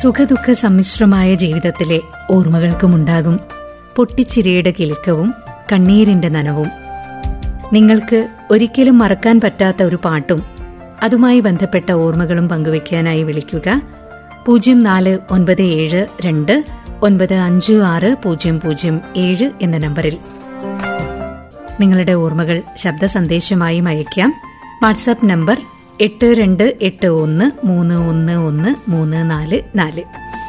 സുഖദുഃഖ സമ്മിശ്രമായ ജീവിതത്തിലെ ഓർമ്മകൾക്കുമുണ്ടാകും പൊട്ടിച്ചിരിയുടെ കിലുക്കവും കണ്ണീരിന്റെ നനവും നിങ്ങൾക്ക് ഒരിക്കലും മറക്കാൻ പറ്റാത്ത ഒരു പാട്ടും അതുമായി ബന്ധപ്പെട്ട ഓർമ്മകളും പങ്കുവയ്ക്കാനായി വിളിക്കുക പൂജ്യം നാല് ഒൻപത് ഏഴ് രണ്ട് ഒൻപത് അഞ്ച് ആറ് പൂജ്യം പൂജ്യം ഏഴ് എന്ന നമ്പറിൽ നിങ്ങളുടെ ഓർമ്മകൾ ശബ്ദ സന്ദേശമായും അയയ്ക്കാം വാട്സാപ്പ് നമ്പർ എട്ട് രണ്ട് എട്ട് ഒന്ന് മൂന്ന് ഒന്ന് ഒന്ന് മൂന്ന് നാല് നാല്